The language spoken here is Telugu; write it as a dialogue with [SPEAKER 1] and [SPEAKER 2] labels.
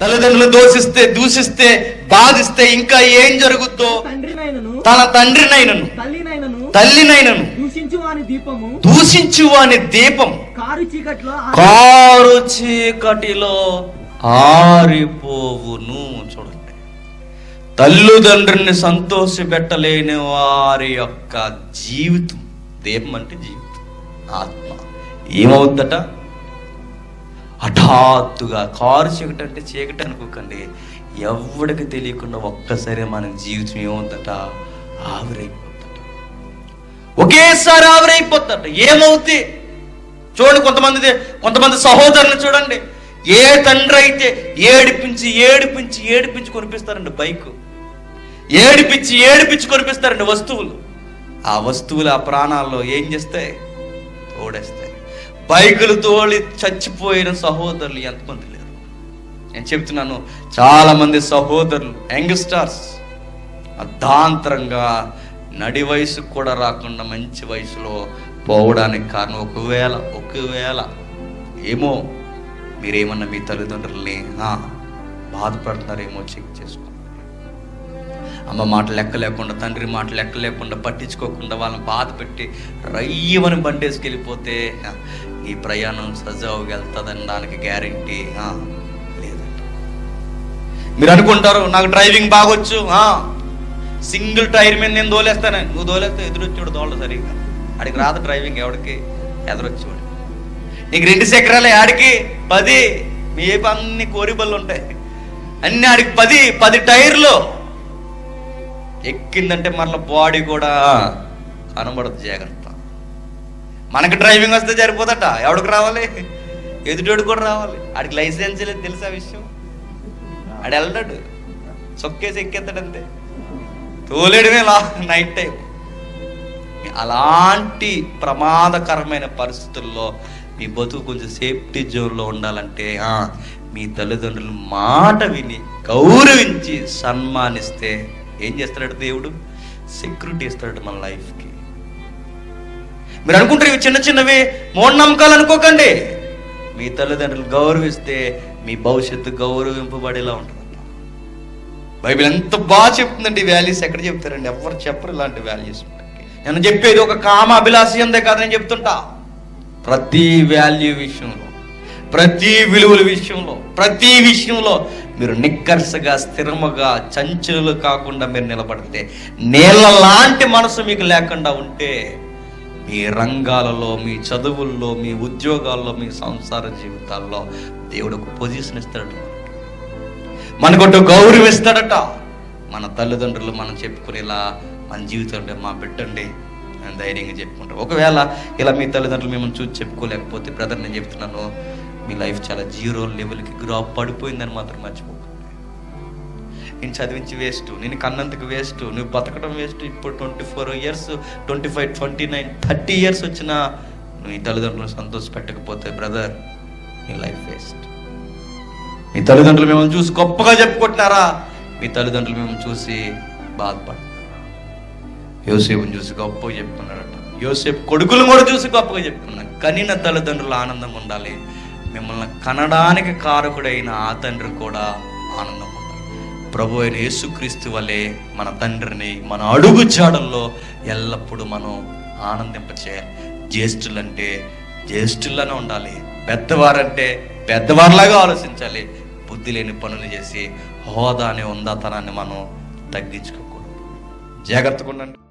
[SPEAKER 1] తల్లిదండ్రులు దోషిస్తే దూషిస్తే బాధిస్తే ఇంకా ఏం జరుగుద్దో
[SPEAKER 2] తండ్రినైనను
[SPEAKER 1] తన తండ్రినైనను
[SPEAKER 2] తల్లినైనను
[SPEAKER 1] తల్లినైనను
[SPEAKER 2] దూషించు వాని దీపము
[SPEAKER 1] దూషించు అని దీపం
[SPEAKER 2] కారు చీకట్లో ఆ-
[SPEAKER 1] కారు చీకటిలో ఆరిపోవును చూడండి తల్లిదండ్రుల్ని సంతోషపెట్టలేని వారి యొక్క జీవితం దీపం అంటే జీవితం ఆత్మ ఏమవుద్దట హఠాత్తుగా కారు చీకటి అంటే చీకటి అనుకోకండి ఎవడికి తెలియకుండా ఒక్కసారి మన జీవితం ఏమవుద్దట ఆవిరైపోద్దట ఒకేసారి ఆవిరైపోద్దట ఏమవుద్ది చూడండి కొంతమంది కొంతమంది సహోదరులు చూడండి ఏ తండ్రి అయితే ఏడిపించి ఏడిపించి ఏడిపించి కొనిపిస్తారండి బైక్ ఏడిపించి ఏడిపించి కొనిపిస్తారండి వస్తువులు ఆ వస్తువులు ఆ ప్రాణాల్లో ఏం చేస్తాయి తోడేస్తాయి బైకులు తోలి చచ్చిపోయిన సహోదరులు ఎంతమంది లేరు నేను చెప్తున్నాను చాలా మంది సహోదరులు యంగ్స్టర్స్ అర్ధాంతరంగా నడి వయసు కూడా రాకుండా మంచి వయసులో పోవడానికి కారణం ఒకవేళ ఒకవేళ ఏమో మీరేమన్నా మీ తల్లిదండ్రుల్ని ఆ, బాధపడుతున్నారేమో చెక్ చేసుకోండి అమ్మ మాట లెక్క లేకుండా తండ్రి మాట లెక్క లేకుండా పట్టించుకోకుండా వాళ్ళని బాధ పెట్టి రయ్యమని బండేసుకెళ్ళిపోతే ఆ, ఈ ప్రయాణం సజావుగా వెళ్తుందని దానికి గ్యారంటీ లేదంట మీరు అనుకుంటారు నాకు డ్రైవింగ్ బాగొచ్చు ఆ, సింగిల్ టైర్ మీద నేను దోలేస్తాను నువ్వు దోలేస్తే ఎదురొచ్చాడు దోళ్ళ సరిగ్గా ఆడికి రాదు డ్రైవింగ్ ఎవడికి ఎదురొచ్చేవాడు నీకు రెండు చక్రాలే ఆడికి పది మీ ఏపీ అన్ని కోరిబళ్ళు ఉంటాయి అన్ని ఆడికి పది పది టైర్లు ఎక్కిందంటే మరల బాడీ కూడా కనబడదు జాగ్రత్త మనకి డ్రైవింగ్ వస్తే సరిపోదట ఎవడికి రావాలి ఎదుటోడు కూడా రావాలి ఆడికి లైసెన్స్ లేదు తెలుసా విషయం ఆడు వెళ్ళాడు చొక్కేసి ఎక్కేస్తాడు అంతే తోలేడమే లా నైట్ టైం అలాంటి ప్రమాదకరమైన పరిస్థితుల్లో మీ బతుకు కొంచెం సేఫ్టీ జోన్లో ఉండాలంటే ఆ, మీ తల్లిదండ్రులు మాట విని గౌరవించి సన్మానిస్తే ఏం చేస్తాడు దేవుడు సెక్యూరిటీ ఇస్తాడు మన లైఫ్కి మీరు అనుకుంటారు ఇవి చిన్న చిన్నవి మూఢనమ్మకాలు అనుకోకండి మీ తల్లిదండ్రులు గౌరవిస్తే మీ భవిష్యత్తు గౌరవింపబడేలా ఉంటుంది బైబిల్ ఎంత బాగా చెప్తుందండి ఈ వాల్యూస్ ఎక్కడ చెప్తారండి ఎవరు చెప్పరు ఇలాంటి వాల్యూస్ నేను చెప్పేది ఒక కామ అభిలాషి అందే కాదు నేను చెప్తుంటా ప్రతి వాల్యూ విషయంలో ప్రతి విలువల విషయంలో ప్రతి విషయంలో మీరు నిక్కర్సగా స్థిరముగా చంచలు కాకుండా మీరు నిలబడితే నీళ్ళ లాంటి మనసు మీకు లేకుండా ఉంటే మీ రంగాలలో మీ చదువుల్లో మీ ఉద్యోగాల్లో మీ సంసార జీవితాల్లో దేవుడు ఒక పొజిషన్ ఇస్తాడు మనకొట్టు గౌరవం ఇస్తాడట మన తల్లిదండ్రులు మనం చెప్పుకునేలా మన జీవితం అంటే మా బిడ్డండి అని ధైర్యంగా చెప్పుకుంటాం ఒకవేళ ఇలా మీ తల్లిదండ్రులు మిమ్మల్ని చూసి చెప్పుకోలేకపోతే బ్రదర్ నేను చెప్తున్నాను మీ లైఫ్ చాలా జీరో లెవెల్కి గ్రో పడిపోయిందని మాత్రం మర్చిపోకండి నేను చదివించి వేస్ట్ నేను కన్నంతకు వేస్ట్ నువ్వు బతకడం వేస్ట్ ఇప్పుడు twenty four years twenty five twenty nine thirty years వచ్చినా నువ్వు ఈ తల్లిదండ్రులను సంతోష పెట్టకపోతే బ్రదర్ నీ లైఫ్ వేస్ట్ మీ తల్లిదండ్రులు మిమ్మల్ని చూసి గొప్పగా చెప్పుకుంటున్నారా మీ తల్లిదండ్రులు మిమ్మల్ని చూసి బాధపడతారు యోసేపుని చూసి గొప్పగా చెప్పుకున్నారట యోసేపు కొడుకులు కూడా చూసి గొప్పగా చెప్పుకున్నారు కనిన తల్లిదండ్రులు ఆనందంగా ఉండాలి మిమ్మల్ని కనడానికి కారకుడైన ఆ తండ్రి కూడా ఆనందంగా ఉండాలి ప్రభు అయిన యేసుక్రీస్తు వలె మన తండ్రిని మన అడుగు జాడల్లో ఎల్లప్పుడూ మనం ఆనందింపచేయాలి జ్యేష్ఠులంటే జ్యేష్ఠుల్లానే ఉండాలి పెద్దవారంటే పెద్దవారిలాగా ఆలోచించాలి బుద్ధి లేని పనులు చేసి హోదా అనే ఉందాతనాన్ని మనం తగ్గించుకోకూడదు జాగ్రత్తగా ఉండండి